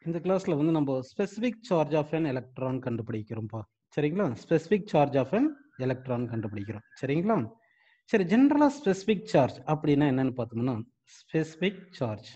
இந்த கிளாஸ்ல வந்து நம்ம specific charge of an electron கண்டுபிடிக்கிறோம்ப்பா சரிங்களா specific charge of an electron கண்டுபிடிக்கிறோம் சரிங்களா சரி ஜென்ரலா ஸ்பெசிபிக் சார்ஜ் அப்படின்னா என்னன்னு பார்த்தோம்னா ஸ்பெசிபிக் சார்ஜ்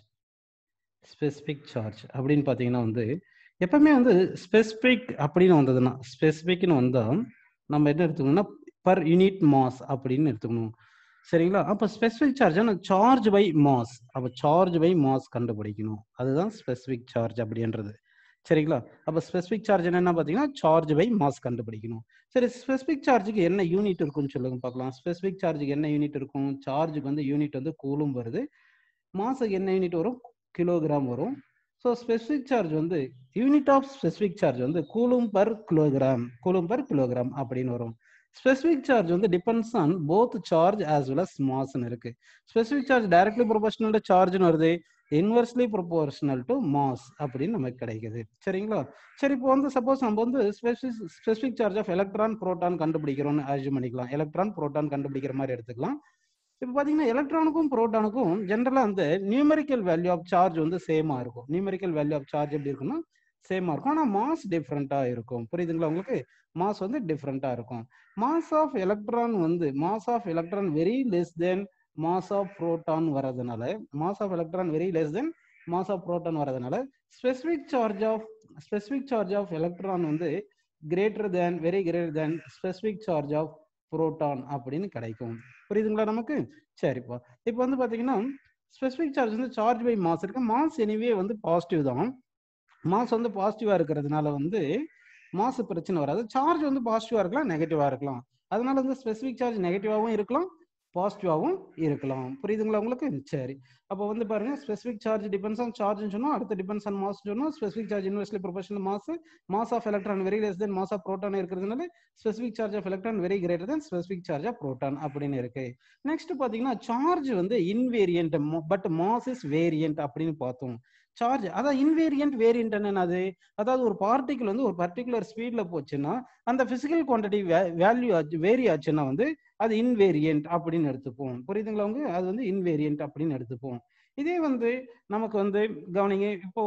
ஸ்பெசிபிக் சார்ஜ் அப்படின்னு பார்த்தீங்கன்னா வந்து எப்பவுமே வந்து ஸ்பெசிபிக் அப்படின்னு வந்ததுன்னா ஸ்பெசிபிக்னு வந்தா நம்ம என்ன எடுத்துக்கணும்னா பர் யூனிட் மாஸ் அப்படின்னு எடுத்துக்கணும் சரிங்களா அப்போ specific charge charge by mass அப்போ சார்ஜ் பை மாஸ் கண்டுபிடிக்கணும் அதுதான் ஸ்பெசிஃபிக் சார்ஜ் அப்படின்றது சரிங்களா அப்போ ஸ்பெசிஃபிக் சார்ஜ் என்னென்ன பார்த்தீங்கன்னா சார்ஜ் பை மாஸ் கண்டுபிடிக்கணும் சரி ஸ்பெசிஃபிக் சார்ஜுக்கு என்ன யூனிட் இருக்குன்னு சொல்லுங்க பார்க்கலாம் ஸ்பெசிஃபிக் சார்ஜுக்கு என்ன யூனிட் இருக்கும் சார்ஜுக்கு வந்து யூனிட் வந்து கூலும் வருது மாசுக்கு என்ன யூனிட் வரும் கிலோகிராம் வரும் ஸோ ஸ்பெசிஃபிக் சார்ஜ் வந்து யூனிட் ஆஃப் ஸ்பெசிஃபிக் சார்ஜ் வந்து coulomb per kilogram coulomb per kilogram அப்படின்னு வரும் ஸ்பெசிஃபிக் சார்ஜ் வந்து depends on both charge as well as மாஸ்ன்னு இருக்கு specific charge directly proportional to சார்ஜ்னு வருது இன்வெர்ஸ்லி ப்ரொபோர்ஷனல் டு மாஸ் அப்படின்னு நமக்கு கிடைக்குது சரிங்களா சரி இப்போ வந்து சப்போஸ் நம்ம வந்து specific specific charge of electron proton கண்டுபிடிக்கிறோம்னு அர்ஜும் பண்ணிக்கலாம் எலக்ட்ரான் புரோட்டான் கண்டுபிடிக்கிற மாதிரி எடுத்துக்கலாம் இப்போ பார்த்தீங்கன்னா எலக்ட்ரானுக்கும் புரோட்டானுக்கும் ஜென்ரலாக அந்த நியூமெரிக்கல் வேல்யூ ஆஃப் சார்ஜ் வந்து சேமாக இருக்கும் நியூமெரிக்கல் வேல்யூ ஆஃப் சார்ஜ் எப்படி இருக்குன்னா சேமாக இருக்கும் ஆனால் மாஸ் டிஃப்ரெண்ட்டாக இருக்கும் புரியுதுங்களா உங்களுக்கு மாஸ் வந்து டிஃப்ரெண்ட்டாக இருக்கும் மாஸ் ஆஃப் எலக்ட்ரான் வந்து mass of electron very less than mass of proton வரதுனால mass of electron very less than mass of proton வரதுனால specific charge of specific charge of electron வந்து greater than very greater than specific charge of proton அப்படின்னு கிடைக்கும் புரியுதுங்களா நமக்கு சரிப்பா இப்போ வந்து பார்த்தீங்கன்னா ஸ்பெசிஃபிக் சார்ஜ் வந்து சார்ஜ் பை மாஸ் இருக்கு மாஸ் எனிவே வந்து பாசிட்டிவ் தான் மாஸ் வந்து பாசிட்டிவா இருக்கிறதுனால வந்து மாசு பிரச்சனை வராது சார்ஜ் வந்து பாசிட்டிவா இருக்கலாம் நெகட்டிவா இருக்கலாம் அதனால வந்து ஸ்பெசிஃபிக் சார்ஜ் நெகட்டிவாகவும் இருக்கலாம் பாசிட்டிவாகவும் இருக்கலாம் புரியுதுங்களா உங்களுக்கு சரி அப்போ வந்து பாருங்க specific charge depends on charge சொன்னோம் அடுத்து டிபெண்ட்ஸ் ஆன் மாஸ் சொன்னோம் specific charge inversely proportional mass mass of electron very less than mass of proton இருக்கிறதுனால specific charge of electron very greater than specific charge of proton அப்படின்னு இருக்கு next பாத்தீங்கன்னா charge வந்து invariant but mass is variant அப்படின்னு பார்த்தோம் charge அதான் invariant variant என்னது அதாவது ஒரு பார்ட்டிகிள் வந்து ஒரு பர்டிகுலர் ஸ்பீட்ல போச்சுன்னா அந்த பிசிக்கல் குவான்டிட்டி வேல்யூ வேரி ஆச்சுன்னா வந்து அது இன்வேரியன்ட் அப்படின்னு எடுத்துப்போம் புரியுதுங்களா அவங்க அது வந்து இன்வேரியன்ட் அப்படின்னு எடுத்துப்போம் இதே வந்து நமக்கு வந்து கவனிங்க இப்போ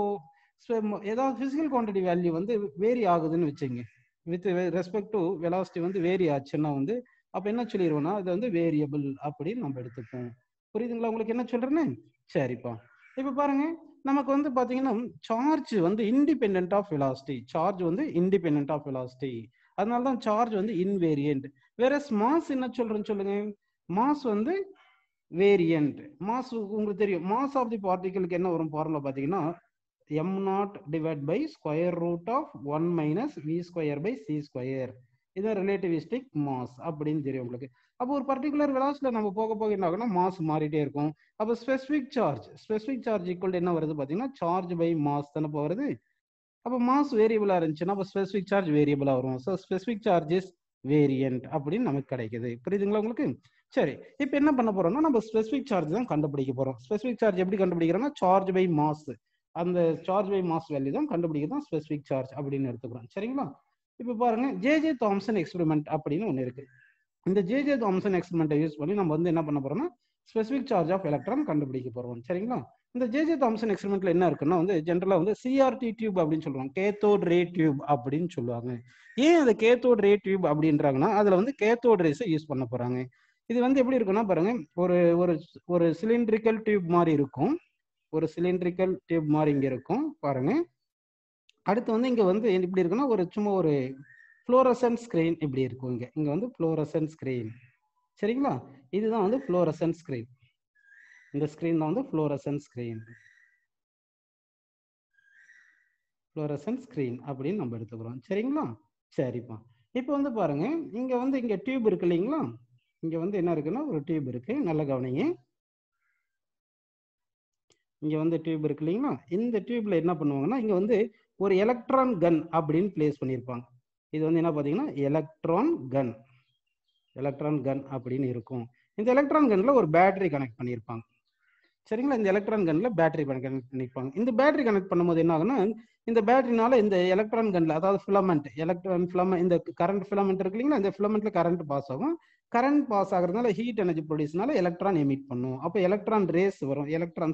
ஏதாவது பிசிக்கல் குவான்டிட்டி வேல்யூ வந்து வேரி ஆகுதுன்னு வச்சுங்க வித் ரெஸ்பெக்ட் டு வெலாசிட்டி வந்து வேரி ஆச்சுன்னா வந்து அப்ப என்ன சொல்லிடுவோம்னா அது வந்து வேரியபிள் அப்படின்னு நம்ம எடுத்துப்போம் புரியுதுங்களா உங்களுக்கு என்ன சொல்றேன்னு சரிப்பா இப்ப பாருங்க நமக்கு வந்து பாத்தீங்கன்னா சார்ஜ் வந்து இண்டிபெண்ட் ஆஃப் வெலாசிட்டி சார்ஜ் வந்து இண்டிபெண்ட் ஆஃப் வெலாசிட்டி அதனால தான் சார்ஜ் வந்து இன்வேரியன்ட் வேற மாஸ் என்ன சொல்றேன்னு சொல்லுங்க மாஸ் வந்து வேரியன்ட் மாஸ் உங்களுக்கு தெரியும் மாஸ் ஆஃப் தி பார்ட்டிகளுக்கு என்ன வரும் ஃபார்முலா பாத்தீங்கன்னா M naught divide by square root of one minus V square by C square இது ரிலேட்டிவிஸ்டிக் மாஸ் அப்படின்னு தெரியும் உங்களுக்கு அப்போ ஒரு பர்டிகுலர் வெலாசில நம்ம போக போக என்ன ஆகும்னா மாஸ் மாறிட்டே இருக்கும் அப்போ specific charge specific charge equal என்ன வருது பார்த்தீங்கன்னா சார்ஜ் பை மாஸ் தானே வருது அப்போ மாஸ் வேரியபிளா இருந்துச்சுன்னா அப்போ ஸ்பெசிஃபிக் சார்ஜ் வேரியபிளா வரும் ஸோ ஸ்பெசிஃபிக் சார்ஜஸ் வேரியன்ட் அப்படின்னு நமக்கு கிடைக்குது புரியுதுங்களா உங்களுக்கு சரி இப்போ என்ன பண்ண போறோம்னா நம்ம ஸ்பெசிஃபிக் சார்ஜ் தான் கண்டுபிடிக்க போறோம் ஸ்பெசிஃபிக் சார்ஜ் எப்படி கண்டுபிடிக்கிறோம்னா சார்ஜ் பை மாஸ் அந்த சார்ஜ் பை மாஸ் வேல்யூ தான் கண்டுபிடிக்க தான் ஸ்பெசிஃபிக் சார்ஜ் அப்படின்னு எடுத்துக்கிறோம் சரிங்களா இப்போ பாருங்க ஜேஜே தாம்சன் எக்ஸ்பெரிமெண்ட் அப்படின்னு ஒன்று இருக்கு இந்த ஜேஜே தாம்சன் எக்ஸ்பெரிமெண்ட்டை யூஸ் பண்ணி நம்ம வந்து என்ன பண்ண போறோம்னா ஸ்பெசிஃபிக் சார்ஜ் ஆஃப் எலக்ட்ரான் கண்டுபிடிக்க போறோம் சரிங்களா இந்த ஜேஜே தாம்சன் எக்ஸ்பெரிமெண்ட்ல என்ன இருக்குன்னா வந்து ஜென்ரலா வந்து சிஆர்டி டியூப் அப்படின்னு சொல்லுவாங்க கேத்தோட் ரே டியூப் அப்படின்னு சொல்லுவாங்க ஏன் அந்த கேத்தோட் ரே டியூப் அப்படின்றாங்கன்னா அதுல வந்து கேத்தோட் ரேஸை யூஸ் பண்ண போறாங்க இது வந்து எப்படி இருக்குன்னா பாருங்க ஒரு ஒரு ஒரு சிலிண்ட்ரிக்கல் டியூப் மாதிரி இருக்கும் ஒரு சிலிண்ட்ரிக்கல் டியூப் மாதிரி இங்க இருக்கும் பாருங்க அடுத்து வந்து இங்க வந்து எப்படி இருக்குன்னா ஒரு சும்மா ஒரு ஃப்ளோரசன் ஸ்கிரீன் இப்படி இருக்கும் இங்க இங்க வந்து ஃப்ளோரசன் ஸ்கிரீன் சரிங்களா இதுதான் வந்து ஃப்ளோரசன் ஸ்கிரீன் இந்த ஸ்கிரீன் தான் வந்து ஃப்ளோரசன் ஸ்கிரீன் ஃப்ளோரசன் ஸ்கிரீன் அப்படின்னு நம்ம எடுத்துக்கிறோம் சரிங்களா சரிப்பா இப்போ வந்து பாருங்க இங்க வந்து இங்க டியூப் இருக்கு இல்லைங்களா இங்க வந்து என்ன இருக்குன்னா ஒரு டியூப் இருக்கு நல்ல கவனிங்க இங்க வந்து டியூப் இருக்கு இல்லைங்களா இந்த டியூப்ல என்ன பண்ணுவாங்கன்னா இங்க வந்து ஒரு எலக்ட்ரான் கன் அப்படின்னு பிளேஸ் பண்ணியிருப்பாங்க இது வந்து என்ன பார்த்தீங்கன்னா எலக்ட்ரான் கன் எலக்ட்ரான் கன் அப்படின்னு இருக்கும் இந்த எலக்ட்ரான் கன்ல ஒரு பேட்டரி கனெக்ட் பண்ணியிருப்பாங்க சரிங்களா இந்த எலக்ட்ரான் கன்ல பேட்டரி கனெக்ட் பண்ணியிருப்பாங்க இந்த பேட்டரி கனெக்ட் பண்ணும்போது என்ன ஆகுன்னா இந்த பேட்டரினால இந்த எலக்ட்ரான் கன்ல அதாவது ஃபிலமெண்ட் எலக்ட்ரான் ஃபிலமெண்ட் இந்த கரண்ட் ஃபிலமெண்ட் இருக்கு இல்லைங்களா இந்த ஃபிலமெண்ட்ல கரண்ட் பாஸ் ஆகும் கரண்ட் பாஸ் ஆகுறதுனால ஹீட் எனர்ஜி ப்ரொடியூஸ்னால எலக்ட்ரான் எமிட் பண்ணும் அப்போ எலக்ட்ரான் ரேஸ் வரும் எலக்ட்ரான்ஸ்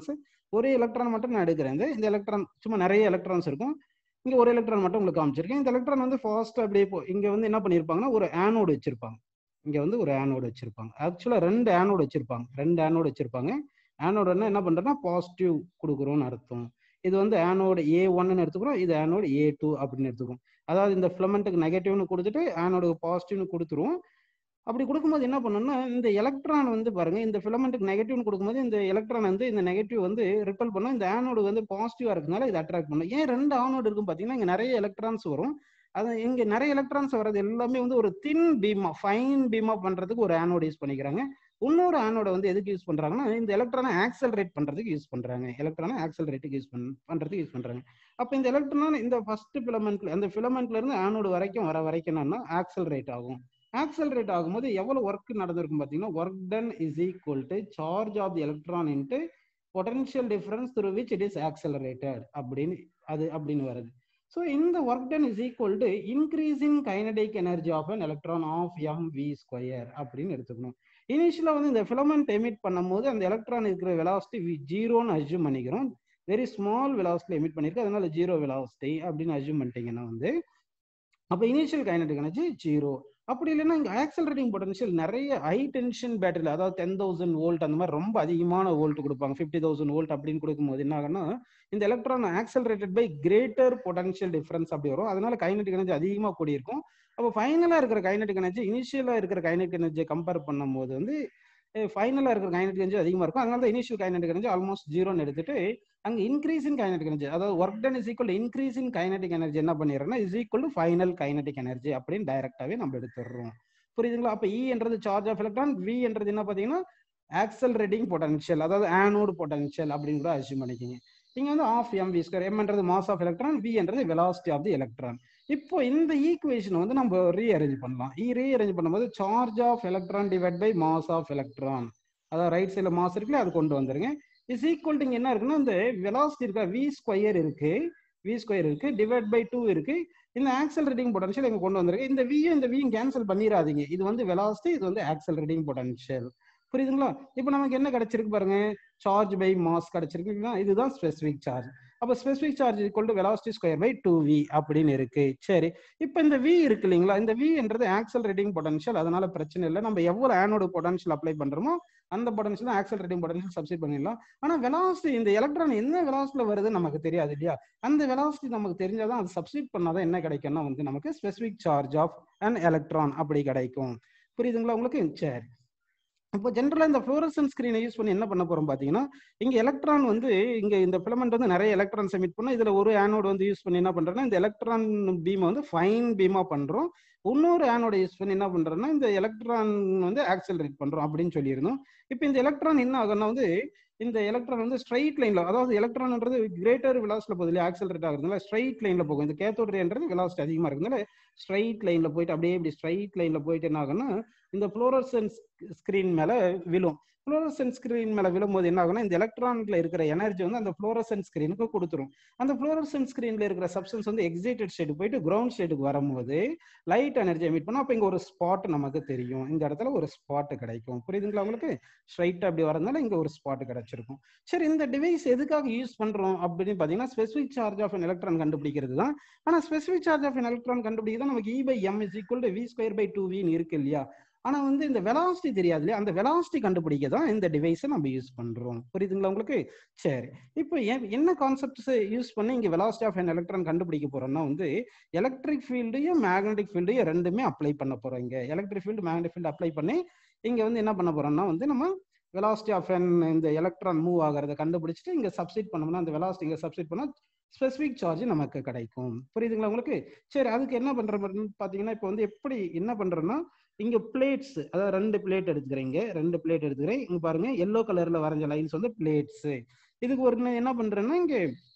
ஒரே எலக்ட்ரான் மட்டும் நான் எடுக்கிறேன் இந்த இந்த எலக்ட்ரான் சும்மா நிறைய எலக்ட்ரான்ஸ் இருக்கும் இங்க ஒரு எலக்ட்ரான் மட்டும் உங்களுக்கு காமிச்சிருக்கேன் இந்த எலக்ட்ரான் வந்து ஃபாஸ்ட் அப்படியே போ இங்க வந்து என்ன பண்ணியிருப்பாங்கன்னா ஒரு ஆனோடு வச்சிருப்பாங்க இங்க வந்து ஒரு ஆனோடு வச்சிருப்பாங்க ஆக்சுவலா ரெண்டு ஆனோடு வச்சிருப்பாங்க ரெண்டு ஆனோடு வச்சிருப்பாங்க ஆனோடுன்னா என்ன பண்றேன்னா பாசிட்டிவ் கொடுக்குறோம்னு அர்த்தம் இது வந்து ஆனோடு ஏ ஒன்னு எடுத்துக்கிறோம் இது ஆனோடு ஏ டூ அப்படின்னு எடுத்துக்கிறோம் அதாவது இந்த ஃபிலமெண்ட்டுக்கு நெகட்டிவ்னு கொடுத்துட்டு ஆனோடுக்கு பாசிட்டிவ்னு கொடுத்துருவோம் அப்படி கொடுக்கும்போது என்ன பண்ணணும்னா இந்த எலக்ட்ரான் வந்து பாருங்க இந்த ஃபிலமெண்ட்டுக்கு நெகட்டிவ்னு கொடுக்கும்போது இந்த எலக்ட்ரான் வந்து இந்த நெகட்டிவ் வந்து ரிப்பல் பண்ணும் இந்த ஆனோடு வந்து பாசிட்டிவா இருக்கனால இது அட்ராக்ட் பண்ணும் ஏன் ரெண்டு ஆனோடு இருக்கும் பாத்தீங்கன்னா இங்க நிறைய எலக்ட்ரான்ஸ் வரும் அது இங்க நிறைய எலக்ட்ரான்ஸ் வர்றது எல்லாமே வந்து ஒரு தின் பீமா ஃபைன் பீமா பண்றதுக்கு ஒரு ஆனோடு யூஸ் பண்ணிக்கிறாங்க இன்னொரு ஆனோட வந்து எதுக்கு யூஸ் பண்றாங்கன்னா இந்த எலக்ட்ரானை ஆக்சலரேட் பண்றதுக்கு யூஸ் பண்றாங்க எலக்ட்ரானை ஆக்சலரேட்டுக்கு யூஸ் பண் பண்றதுக்கு யூஸ் பண்றாங்க அப்ப இந்த எலக்ட்ரான் இந்த ஃபர்ஸ்ட் ஃபிலமெண்ட்ல அந்த ஃபிலமெண்ட்ல இருந்து ஆனோடு வரைக்கும் வர வரைக்கும் என்னன்னா ஆக்சலரேட் ஆகும் ஆக்சலரேட் ஆகும்போது எவ்வளவு ஒர்க் நடந்திருக்கும் பாத்தீங்கன்னா work done is equal to charge of the electron into potential difference through which it is accelerated அப்படின்னு அது அப்படின்னு வருது ஸோ இந்த work done is equal to increase in kinetic energy of an electron of M V square அப்படின்னு எடுத்துக்கணும் இனிஷியலாக வந்து இந்த ஃபிலமெண்ட் எமிட் பண்ணும்போது அந்த எலக்ட்ரான் இருக்கிற வெலாசிட்டி ஜீரோன்னு அஜூம் பண்ணிக்கிறோம் வெரி ஸ்மால் வெலாசிட்டி எமிட் பண்ணிருக்கு அதனால ஜீரோ வெலாசிட்டி அப்படின்னு அஜூம் பண்ணிட்டீங்கன்னா வந்து அப்போ இனிஷியல் கைனடிக் எனர்ஜி ஜீரோ அப்படி இல்லைன்னா இங்கே ஆக்சலரேட்டிங் பொட்டன்ஷியல் நிறைய ஹை டென்ஷன் பேட்டரியில் அதாவது டென் தௌசண்ட் வோல்ட் அந்த மாதிரி ரொம்ப அதிகமான வோல்ட் கொடுப்பாங்க ஃபிஃப்டி தௌசண்ட் வோல்ட் அப்படின்னு கொடுக்கும்போது என்ன ஆகும்னா இந்த electron accelerated by greater potential difference அப்படி வரும் அதனால கைனடிக் எனர்ஜி அதிகமாக கூடி இருக்கும் அப்போ ஃபைனலாக இருக்கிற கைனடிக் எனர்ஜி இனிஷியலாக இருக்கிற கைனடிக் எனர்ஜியை கம்பேர் பண்ணும்போது வந்து ஃபைனலாக இருக்கிற கைனடிக் எனர்ஜி அதிகமாக இருக்கும் அதனால தான் இனிஷியல் கைனடிக் எனர்ஜி ஆல்மோஸ்ட் ஜீரோன்னு எடுத்துட்டு அங்க இன்க்ரீஸ் இன் கைனடிக் எனர்ஜி அதாவது work done is equal increase in kinetic energy என்ன பண்ணிடுறோம்னா is equal to final kinetic energy அப்படின்னு டைரக்டாவே நம்ம எடுத்துடுறோம் புரியுதுங்களா அப்ப இ என்றது சார்ஜ் ஆஃப் எலக்ட்ரான் வி என்றது என்ன பாத்தீங்கன்னா ஆக்சலரேட்டிங் பொட்டன்ஷியல் அதாவது ஆனோடு பொட்டன்ஷியல் அப்படின்னு கூட அசியூம் பண்ணிக்கிங்க இங்க வந்து ஆஃப் எம் வி ஸ்கொயர் எம்ன்றது மாஸ் ஆஃப் எலக்ட்ரான் வி என்றது வெலாசிட்டி ஆஃப் தி எலக்ட்ரான் இப்போ இந்த ஈக்குவேஷன் வந்து நம்ம ரீஅரேஞ்ச் பண்ணலாம் இ ரீஅரேஞ்ச் பண்ணும்போது charge of electron divide by mass of electron அதாவது ரைட் சைடில் மாஸ் இருக்குல்ல அது கொண்டு வந்துருங்க இஸ் ஈக்குவல் டு என்ன இருக்குன்னா இந்த வெலாசிட்டி இருக்கா வி ஸ்கொயர் இருக்கு வி ஸ்கொயர் இருக்கு டிவைட் பை டூ இருக்கு இந்த ஆக்சலரேட்டிங் பொட்டன்ஷியல் இங்க கொண்டு வந்திருக்கு இந்த வியும் இந்த வியும் கேன்சல் பண்ணிடாதீங்க இது வந்து வெலாசிட்டி இது வந்து ஆக்சலரேட்டிங் பொட்டன்ஷியல் புரியுதுங்களா இப்போ நமக்கு என்ன கிடைச்சிருக்கு பாருங்க சார்ஜ் பை மாஸ் கிடைச்சிருக்கு இதுதான் ஸ்பெசிபிக் சார்ஜ் அப்போ specific charge equal to velocity square by two V அப்படின்னு இருக்கு சரி இப்போ இந்த வி இருக்கு இல்லைங்களா இந்த வி என்றது ஆக்சலரேட்டிங் பொட்டன்ஷியல் அதனால பிரச்சனை இல்லை நம்ம எவ்வளவு ஆனோட பொட்டன்ஷியல் அப்ளை பண்றோமோ அந்த பொட்டன்ஷியல் ஆக்சலரேட்டிங் பொட்டன்ஷியல் சப்ஸ்டிட் பண்ணிடலாம் ஆனா வெலாசிட்டி இந்த எலக்ட்ரான் என்ன வெலாசிட்டில வருது நமக்கு தெரியாது இல்லையா அந்த வெலாசிட்டி நமக்கு தெரிஞ்சாதான் அது சப்ஸ்டிட் பண்ணாதான் என்ன கிடைக்கும்னா வந்து நமக்கு specific charge of an electron அப்படி கிடைக்கும் புரியுதுங்களா உங்களுக்கு சரி இப்போ ஜென்ரலா இந்த ஃப்ளோரசன் ஸ்கிரீனை யூஸ் பண்ணி என்ன பண்ண போறோம் பாத்தீங்கன்னா இங்க எலக்ட்ரான் வந்து இங்க இந்த ஃபிலமெண்ட் வந்து நிறைய எலக்ட்ரான்ஸ் எமிட் பண்ணோம் இதுல ஒரு ஆனோடு வந்து யூஸ் பண்ணி என்ன பண்றோம்னா இந்த எலக்ட்ரான் பீமை வந்து ஃபைன் பீமா பண்றோம் இன்னொரு ஆனோட யூஸ் பண்ணி என்ன பண்றோம்னா இந்த எலக்ட்ரான் வந்து ஆக்சலரேட் பண்றோம் அப்படின்னு சொல்லியிருந்தோம் இப்போ இந்த எலக்ட்ரான் என்ன ஆகும்னா வந்து இந்த எலக்ட்ரான் வந்து ஸ்ட்ரைட் லைன்ல அதாவது எலக்ட்ரான்ன்றது கிரேட்டர் விலாசில போகுது இல்லையா ஆக்சலரேட் ஆகுறதுனால ஸ்ட்ரைட் லைன்ல போகும் இந்த கேத்தோட் ரேன்றது விலாசிட்டி அதிகமா இருக்குதுனால ஸ்ட்ரைட் லைன்ல போயிட்டு அப்படியே இப்படி ஸ்ட்ரைட் லைன்ல போயிட்டு என்ன ஆகும்னா இந்த ஃப்ளோரசன்ஸ் ஸ்கிரீன் மேல விழும் ஃப்ளோரசன் ஸ்கிரீன் மேல விழும்போது என்ன ஆகும்னா இந்த எலக்ட்ரான்ல இருக்கிற எனர்ஜி வந்து அந்த ஃப்ளோரசன் ஸ்கிரீனுக்கு கொடுத்துரும் அந்த ஃப்ளோரசன் ஸ்கிரீன்ல இருக்கிற சப்ஸ்டன்ஸ் வந்து எக்ஸைட்டட் ஸ்டேட் போயிட்டு கிரவுண்ட் ஸ்டேட்டுக்கு வரும்போது லைட் எனர்ஜி எமிட் பண்ணா அப்ப இங்க ஒரு ஸ்பாட் நமக்கு தெரியும் இந்த இடத்துல ஒரு ஸ்பாட் கிடைக்கும் புரியுதுங்களா உங்களுக்கு ஸ்ட்ரைட்டா அப்படி வரதுனால இங்க ஒரு ஸ்பாட் கிடைச்சிருக்கும் சரி இந்த டிவைஸ் எதுக்காக யூஸ் பண்றோம் அப்படின்னு பாத்தீங்கன்னா ஸ்பெசிபிக் சார்ஜ் ஆஃப் எலக்ட்ரான் கண்டுபிடிக்கிறது தான் ஆனா ஸ்பெசிபிக் சார்ஜ் ஆஃப் எலக்ட்ரான் கண்டுபிடிக்கிறது நமக்கு E by M is equal to V square by two வின்னு இருக்கு இல்லையா ஆனா வந்து இந்த வெலாசிட்டி தெரியாது இல்லையா அந்த வெலாசிட்டி கண்டுபிடிக்க தான் இந்த டிவைஸை நம்ம யூஸ் பண்றோம் புரியுதுங்களா உங்களுக்கு சரி இப்போ என்ன கான்செப்ட்ஸ் யூஸ் பண்ணி இங்க வெலாசிட்டி ஆஃப் அன் எலக்ட்ரான் கண்டுபிடிக்க போறோம்னா வந்து எலக்ட்ரிக் ஃபீல்டையும் மேக்னெட்டிக் ஃபீல்டையும் ரெண்டுமே அப்ளை பண்ண போறோம் இங்க electric field magnetic field apply பண்ணி இங்க வந்து என்ன பண்ண போறோம்னா வந்து நம்ம வெலாசிட்டி ஆஃப் அன் இந்த எலக்ட்ரான் மூவ் ஆகிறத கண்டுபிடிச்சிட்டு இங்க சப்ஸ்டிட் பண்ணோம்னா அந்த வெலாசிட்டி இங்க சப்ஸ்டிட் பண்ணா ஸ்பெசிபிக் சார்ஜ் நமக்கு கிடைக்கும் புரியுதுங்களா உங்களுக்கு சரி அதுக்கு என்ன பண்றோம்னு பாத்தீங்கன்னா இப்போ வந்து எப்படி என்ன பண்றோம்னா இங்க பிளேட்ஸ் அதாவது ரெண்டு பிளேட் எடுத்துக்கிறீங்க ரெண்டு பிளேட் எடுத்துக்கிறேன் இங்க பாருங்க எல்லோ கலர்ல வரைஞ்ச லைன்ஸ் வந்து பிளேட்ஸ் இதுக்கு ஒரு என்ன பண்றேன்னா இங்க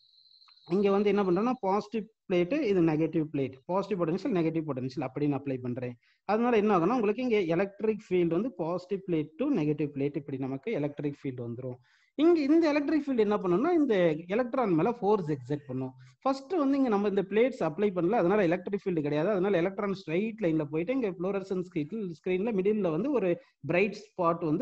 இங்க வந்து என்ன பண்றேன்னா பாசிட்டிவ் பிளேட்டு இது negative plate positive potential negative potential அப்படின்னு அப்ளை பண்றேன் அதனால என்ன ஆகும்னா உங்களுக்கு இங்க எலக்ட்ரிக் ஃபீல்டு வந்து positive plate to negative plate இப்படி நமக்கு எலக்ட்ரிக் ஃபீல்டு வந்துடும் இங்க இந்த எலக்ட்ரிக் ஃபீல்டு என்ன பண்ணும்னா இந்த எலக்ட்ரான் மேல ஃபோர்ஸ் எக்ஸெட் பண்ணும் ஃபர்ஸ்ட் வந்து இங்க நம்ம இந்த பிளேட்ஸ் அப்ளை பண்ணல அதனால எலக்ட்ரிக் ஃபீல்டு கிடையாது அதனால எலக்ட்ரான் ஸ்ட்ரைட் லைன்ல போயிட்டு இங்க ஃப்ளோரசன் ஸ்கிரீன்ல மிடில் வந்து ஒரு பிரைட் ஸ்பாட் வந்து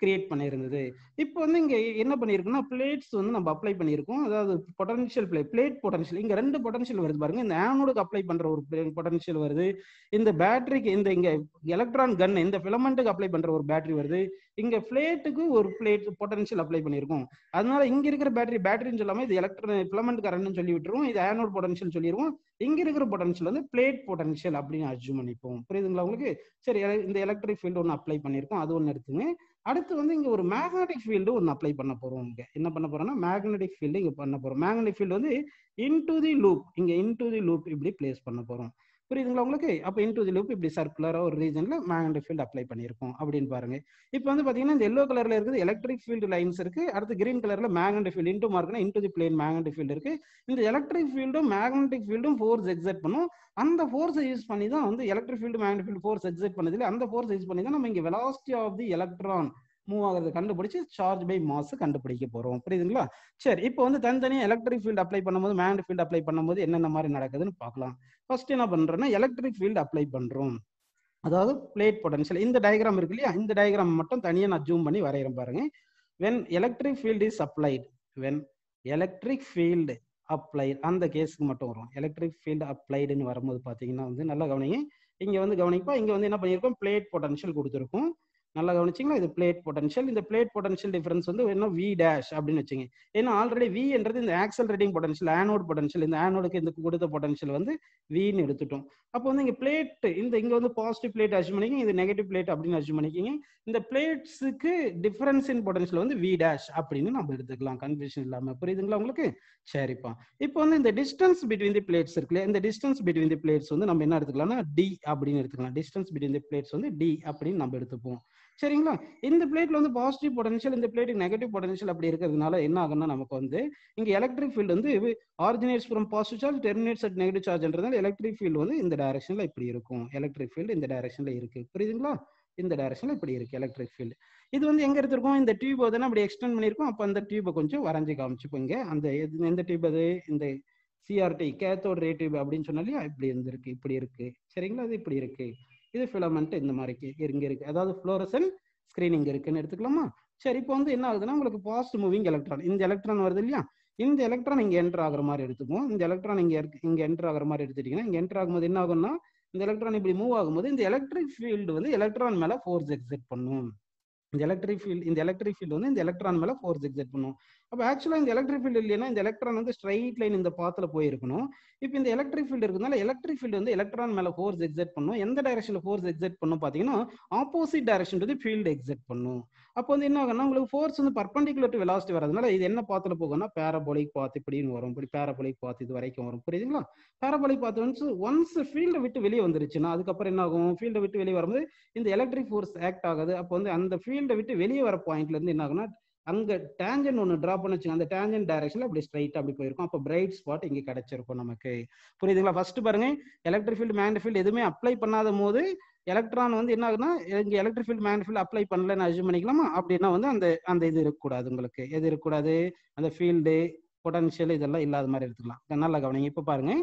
கிரியேட் பண்ணியிருந்தது இப்போ வந்து இங்க என்ன பண்ணியிருக்கோம்னா பிளேட்ஸ் வந்து நம்ம அப்ளை பண்ணியிருக்கோம் அதாவது பொட்டன்ஷியல் பிளே பிளேட் பொட்டன்ஷியல் இங்க ரெண்டு பொட்டன்ஷியல் வருது பாருங்க இந்த ஆனோடுக்கு அப்ளை பண்ற ஒரு பொட்டன்ஷியல் வருது இந்த பேட்டரிக்கு இந்த இங்க எலக்ட்ரான் கன் இந்த ஃபிலமெண்ட்டுக்கு அப்ளை பண்ற ஒரு பேட்டரி வருது இங்க பிளேட்டுக்கு ஒரு பிளேட் பொட்டன்ஷியல் அப்ளை பண்ணியிருக்கோம் அதனால இங்க இருக்கிற பேட்டரி பேட்டரின்னு சொல்லாம இது எலக்ட்ரான் ஃபிலமெண்ட் கரண்ட்னு சொல்லி விட்டுருவோம் இது ஆனோட் பொட்டன்ஷியல் சொல்லிடுவோம் இங்க இருக்கிற பொட்டன்ஷியல் வந்து பிளேட் பொட்டன்ஷியல் அப்படின்னு அர்ஜூம் பண்ணிப்போம் புரியுதுங்களா உங்களுக்கு சரி இந்த எலக்ட்ரிக் ஃபீல்டு ஒன்று அப்ளை பண்ணியிருக்கோம் அது ஒன்று எடுத்துங்க அடுத்து வந்து இங்க ஒரு மேக்னெட்டிக் ஃபீல்டு ஒன்று அப்ளை பண்ண போறோம் இங்க என்ன பண்ண போறோம்னா மேக்னெட்டிக் ஃபீல்டு இங்க பண்ண போறோம் மேக்னெட்டிக் ஃபீல்டு வந்து இன்டு தி லூப் இங்க இன்டு தி லூப் இப்படி பிளேஸ் பண்ண போறோம் புரியுதுங்களா உங்களுக்கு அப்போ இன்டு தி லூப் இப்படி சர்க்குலரா ஒரு ரீஜன்ல மேக்னெட்டிக் ஃபீல்டு அப்ளை பண்ணியிருக்கோம் அப்படின்னு பாருங்க இப்போ வந்து பாத்தீங்கன்னா இந்த எல்லோ கலர்ல இருக்குது எலக்ட்ரிக் ஃபீல்டு லைன்ஸ் இருக்கு அடுத்து கிரீன் கலர்ல மேக்னெட்டிக் ஃபீல்டு இன்டு மார்க்னா into the plane magnetic field இருக்கு இந்த எலக்ட்ரிக் ஃபீல்டும் மேக்னெட்டிக் ஃபீல்டும் ஃபோர்ஸ் எக்ஸைட் பண்ணும் அந்த ஃபோர்ஸை யூஸ் பண்ணி தான் வந்து electric field magnetic field force exert பண்ணதுல அந்த ஃபோர்ஸ் யூஸ் பண்ணி தான் நம்ம இங்க velocity of the electron move ஆகிறது கண்டுபிடிச்சு சார்ஜ் பை மாஸ் கண்டுபிடிக்க போறோம் புரியுதுங்களா சரி இப்போ வந்து தனித்தனியாக எலக்ட்ரிக் ஃபீல்டு அப்ளை பண்ணும்போது மேக்னெட்டிக் ஃபீல்டு அப்ளை பண்ணும்போது என்னென்ன மாதிரி நடக்குதுன்னு பார்க்கலாம் ஃபர்ஸ்ட் என்ன பண்றோம்னா எலக்ட்ரிக் ஃபீல்டு அப்ளை பண்றோம் அதாவது பிளேட் பொட்டன்ஷியல் இந்த டயக்ராம் இருக்கு இல்லையா இந்த டயக்ராம் மட்டும் தனியாக நான் ஜூம் பண்ணி வரைகிறேன் பாருங்க when electric field is applied when electric field applied அந்த கேஸுக்கு மட்டும் வரும் எலக்ட்ரிக் ஃபீல்டு அப்ளைடுன்னு வரும்போது பார்த்தீங்கன்னா வந்து நல்லா கவனிங்க இங்க வந்து கவனிப்பா இங்க வந்து என்ன பண்ணியிருக்கோம் பிளேட் பொட்டன்ஷியல் கொடுத்துருக்கோம் நல்லா கவனிச்சிங்களா இது பிளேட் பொட்டன்ஷியல் இந்த பிளேட் பொட்டன்ஷியல் டிஃபரன்ஸ் வந்து என்ன வி டேஷ் அப்படின்னு வச்சுங்க ஏன்னா ஆல்ரெடி வி என்றது இந்த accelerating potential anode potential இந்த ஆனோடுக்கு இந்த கொடுத்த பொட்டன்ஷியல் வந்து வின்னு எடுத்துட்டோம் அப்போ வந்து இங்க பிளேட் இந்த இங்க வந்து பாசிட்டிவ் பிளேட் அச்சீவ் பண்ணிக்கிங்க இது நெகட்டிவ் பிளேட் அப்படின்னு அச்சீவ் பண்ணிக்கிங்க இந்த பிளேட்ஸுக்கு டிஃபரன்ஸ் இன் பொட்டன்ஷியல் வந்து வி டேஷ் அப்படின்னு நம்ம எடுத்துக்கலாம் கன்ஃபியூஷன் இல்லாம புரியுதுங்களா உங்களுக்கு சரிப்பா இப்போ வந்து இந்த டிஸ்டன்ஸ் பிட்வீன் தி பிளேட்ஸ் இருக்குல்ல இந்த டிஸ்டன்ஸ் பிட்வீன் தி பிளேட்ஸ் வந்து நம்ம என்ன எடுத்துக்கலாம்னா டி அப்படின்னு எடுத்துக்கலாம் டிஸ்டன்ஸ் பிட்வீன் தி பிளேட்ஸ் வந்து டி அப்படின்னு நம்ம எடுத்துப்போம் சரிங்களா இந்த பிளேட்ல வந்து பாசிட்டிவ் பொட்டன்ஷியல் இந்த பிளேட்டுக்கு நெகட்டிவ் பொட்டன்ஷியல் அப்படி இருக்கிறதுனால என்ன ஆகும்னா நமக்கு வந்து இங்க எலக்ட்ரிக் ஃபீல்டு வந்து originates from positive charge terminates at negative சார்ஜ்ன்றதால எலக்ட்ரிக் ஃபீல்டு வந்து இந்த டைரக்ஷன்ல இப்படி இருக்கும் எலக்ட்ரிக் ஃபீல்டு இந்த டைரக்ஷன்ல இருக்கு புரியுதுங்களா இந்த டைரக்ஷன்ல இப்படி இருக்கு எலக்ட்ரிக் ஃபீல்டு இது வந்து எங்க எடுத்திருக்கோம் இந்த டியூப் வந்து அப்படி எக்ஸ்டெண்ட் பண்ணிருக்கோம் அப்போ அந்த டியூபை கொஞ்சம் வரைஞ்சி காமிச்சுப்போங்க அந்த எது- எந்த டியூப் அது இந்த சிஆர்டி கேத்தோட் ரே டியூப் அப்படின்னு சொன்னா இல்லையா இப்படி இருந்திருக்கு இப்படி இருக்கு சரிங்களா அது இப்படி இருக்கு இது ஃபிலமெண்ட் இந்த மாதிரி இருக்கு இங்க இருக்கு அதாவது ஃப்ளோரசன் ஸ்கிரீனிங் இருக்குன்னு எடுத்துக்கலாமா சரி இப்போ வந்து என்ன ஆகுதுன்னா உங்களுக்கு பாஸ்ட் மூவிங் எலக்ட்ரான் இந்த எலக்ட்ரான் வருது இல்லையா இந்த எலக்ட்ரான் இங்க என்டர் ஆகுற மாதிரி எடுத்துக்குவோம் இந்த எலக்ட்ரான் இங்க இருக்கு- இங்க என்டர் ஆகுற மாதிரி எடுத்துட்டீங்கன்னா இங்க என்டர் ஆகும்போது என்ன ஆகும்னா இந்த எலக்ட்ரான் இப்படி மூவ் ஆகும்போது இந்த எலக்ட்ரிக் ஃபீல்டு வந்து எலக்ட்ரான் மேல ஃபோர்ஸ் எக்ஸிட் பண்ணும் இந்த எலக்ட்ரிக் ஃபீல்டு இந்த எலக்ட்ரிக் ஃபீல்டு வந்து இந்த எலக்ட்ரான் மேல ஃபோர்ஸ் எக்ஸிட் பண்ணும் அப்போ ஆக்சுவலா இந்த எலக்ட்ரிக் ஃபீல்டு இல்லைன்னா இந்த எலக்ட்ரான் வந்து ஸ்ட்ரைட் லைன் இந்த பாத்துல போயிருக்கணும் இப்போ இந்த எலக்ட்ரிக் ஃபீல்டு இருக்கிறதுனால எலக்ட்ரிக் ஃபீல்டு வந்து எலக்ட்ரான் மேல ஃபோர்ஸ் எக்ஸிட் பண்ணும் எந்த டைரக்ஷன்ல ஃபோர்ஸ் எக்ஸிட் பண்ணும் பாத்தீங்கன்னா opposite direction to field exert பண்ணும் அப்போ வந்து என்ன ஆகும்னா உங்களுக்கு ஃபோர்ஸ் வந்து பர்பண்டிகுலர் டு வெலாசிட்டி வரதுனால இது என்ன பாத்துல போகும்னா பேரபோலிக் பாத் இப்படின்னு வரும் இப்படி பேரபோலிக் பாத் இது வரைக்கும் வரும் புரியுதுங்களா பேரபோலிக் பாத் வந்து ஒன்ஸ் ஃபீல்டை விட்டு வெளியே வந்துருச்சுன்னா அதுக்கப்புறம் என்ன ஆகும் ஃபீல்டை விட்டு வெளியே வரும்போது இந்த எலக்ட்ரிக் ஃபோர்ஸ் ஆக்ட் ஆகுது அப்போ வந்து அந்த ஃபீல்டை விட்டு வெளியே வர பாயிண்ட்ல இருந்து என்ன ஆகும்னா அங்க டேஞ்சன் ஒன்று டிரா பண்ணி வச்சுங்க அந்த டேஞ்சன் டைரக்ஷன்ல அப்படி ஸ்ட்ரைட் அப்படி போயிருக்கும் அப்போ பிரைட் ஸ்பாட் இங்க கிடைச்சிருக்கும் நமக்கு புரியுதுங்களா ஃபர்ஸ்ட் பாருங்க எலக்ட்ரிக் ஃபீல்டு மேக்னெட் ஃபீல்டு எதுவுமே அப்ளை பண்ணாத போது எலக்ட்ரான் வந்து என்ன ஆகுதுன்னா இங்க electric field magnet field apply பண்ணலன்னு அஜூம் பண்ணிக்கலாமா அப்படின்னா வந்து அந்த அந்த இது இருக்கக்கூடாது உங்களுக்கு எது இருக்கக்கூடாது அந்த ஃபீல்டு பொட்டன்ஷியல் இதெல்லாம் இல்லாத மாதிரி எடுத்துக்கலாம் நல்லா கவனிங்க இப்போ பாருங்க